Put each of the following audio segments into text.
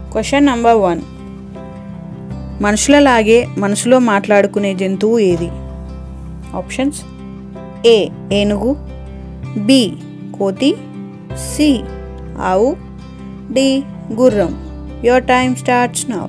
question number one మనుషులలాగే మనసులో మాట్లాడుకునే జంతువు ఏది ఆప్షన్స్ ఏ ఏనుగు బి కోతి సి ఆవు డి గుర్రం your time starts now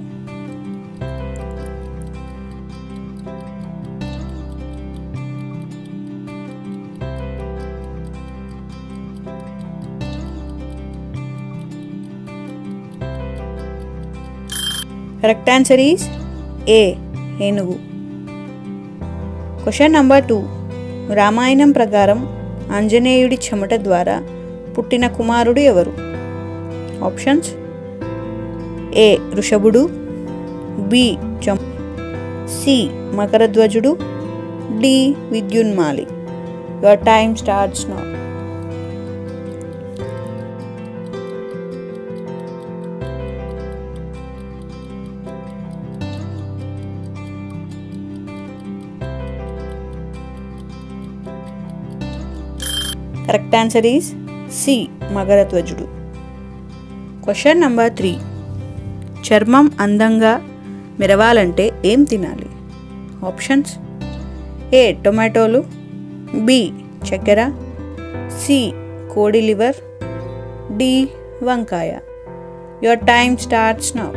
correct answer is A ఏనుగు క్వశ్చన్ నంబర్ టూ రామాయణం ప్రకారం ఆంజనేయుడి చెమట ద్వారా పుట్టిన కుమారుడు ఎవరు ఆప్షన్స్ ఏ వృషభుడు బి చం సి మకరధ్వజుడు డి విద్యున్మాలి your time starts now correct answer is C మకరధ్వజుడు క్వశ్చన్ నంబర్ త్రీ చర్మం అందంగా మెరవాలంటే ఏం తినాలి ఆప్షన్స్ ఏ టొమాటోలు బి చక్కెర సి కోడి లివర్ డి వంకాయ your time starts now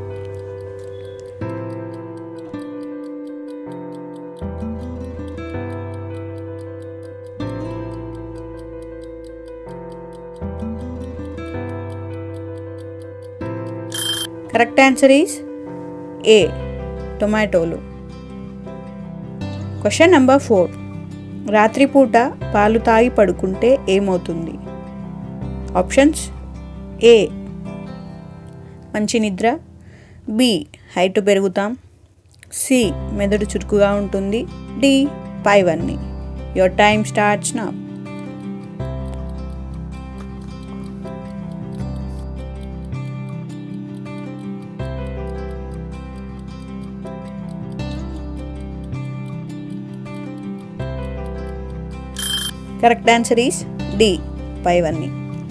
correct answer is A టొమాటోలు క్వశ్చన్ నెంబర్ ఫోర్ రాత్రిపూట పాలు తాగి పడుకుంటే ఏమవుతుంది ఆప్షన్స్ ఏ మంచి నిద్ర బి హైట్ పెరుగుతాం సి మెదడు చురుకుగా ఉంటుంది డి పైవన్నీ యువర్ టైమ్ స్టార్ట్స్ నా కరెక్ట్ ఆన్సర్ ఈస్ డి పైవన్నీ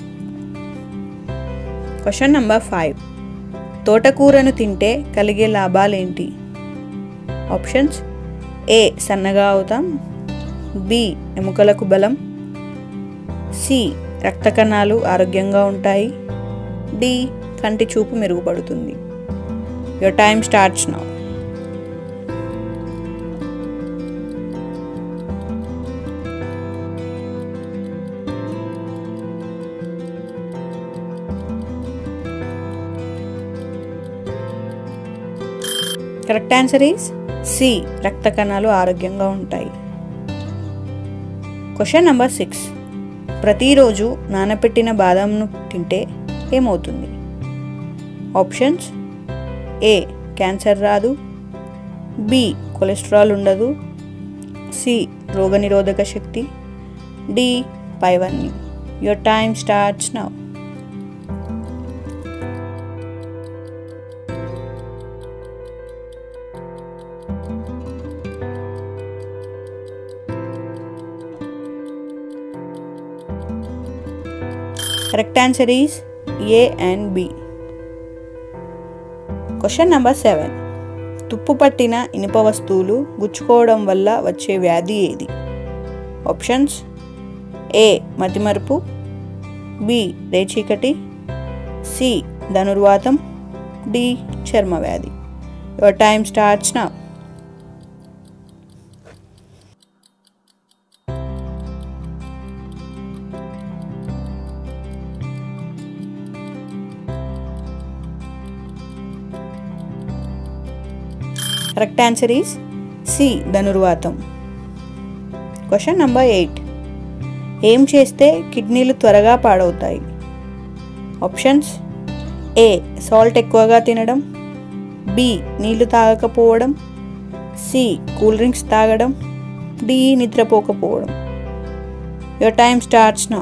క్వశ్చన్ నంబర్ ఫైవ్ తోటకూరను తింటే కలిగే లాభాలేంటి ఆప్షన్స్ ఏ సన్నగా అవుతాం బి ఎముకలకు బలం సి రక్త కణాలు ఆరోగ్యంగా ఉంటాయి డి కంటి చూపు మెరుగుపడుతుంది your time starts now correct answer is C రక్త కణాలు ఆరోగ్యంగా ఉంటాయి క్వశ్చన్ నెంబర్ సిక్స్ ప్రతిరోజు నానబెట్టిన బాదంను తింటే ఏమవుతుంది ఆప్షన్స్ ఏ క్యాన్సర్ రాదు బి కొలెస్ట్రాల్ ఉండదు సి రోగనిరోధక శక్తి డి పైవన్నీ your time starts now correct answer is A and B question number seven తుప్పు పట్టిన ఇనుప వస్తువులు గుచ్చుకోవడం వల్ల వచ్చే వ్యాధి ఏది ఆప్షన్స్ ఏ మతిమరుపు బి రేచీకటి సి ధనుర్వాతం డి చర్మ వ్యాధి యువర్ టైమ్ స్టార్ట్స్ నా కరెక్ట్ ఆన్సర్ ఈస్ సి ధనుర్వాతం క్వశ్చన్ నెంబర్ ఎయిట్ ఏం చేస్తే కిడ్నీలు త్వరగా పాడవుతాయి ఆప్షన్స్ ఏ సాల్ట్ ఎక్కువగా తినడం బి నీళ్లు తాగకపోవడం సి కూల్ డ్రింక్స్ తాగడం డి నిద్రపోకపోవడం యువర్ టైమ్ స్టార్ట్స్ నా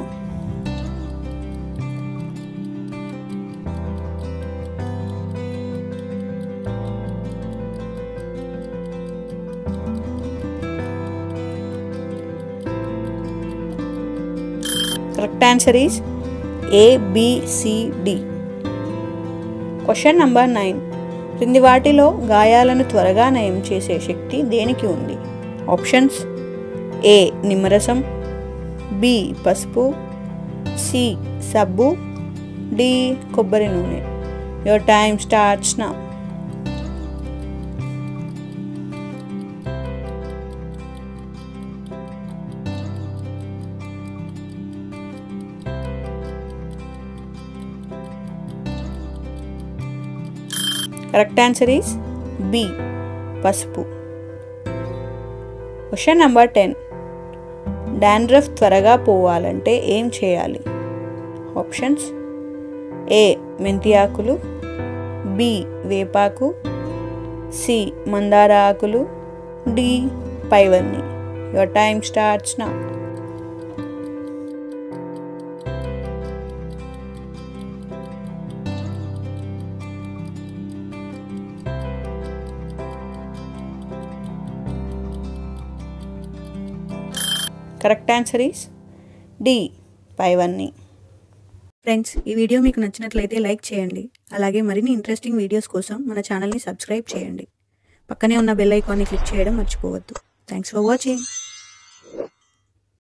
correct answer is A B C D question number nine క్రింది వాటిలో గాయాలను త్వరగా నయం చేసే శక్తి దేనికి ఉంది ఆప్షన్స్ ఏ నిమ్మరసం బి పసుపు సి సబ్బు డి కొబ్బరి నూనె యువర్ టైమ్ స్టార్ట్స్ నా కరెక్ట్ ఆన్సర్ ఈస్ బి పసుపు క్వశ్చన్ నెంబర్ టెన్ డాండ్రఫ్ త్వరగా పోవాలంటే ఏం చేయాలి ఆప్షన్స్ ఏ మెంతి ఆకులు బి వేపాకు సి మందార ఆకులు డి పైవన్నీ యువర్ టైమ్ స్టార్ట్స్ నా కరెక్ట్ ఆన్సర్ ఈస్ డి పైవన్నీ ఫ్రెండ్స్ ఈ వీడియో మీకు నచ్చినట్లయితే లైక్ చేయండి అలాగే మరిన్ని ఇంట్రెస్టింగ్ వీడియోస్ కోసం మన ఛానల్ని సబ్స్క్రైబ్ చేయండి పక్కనే ఉన్న బెల్ ఐకాన్ని క్లిక్ చేయడం మర్చిపోవద్దు థ్యాంక్స్ ఫర్ వాచింగ్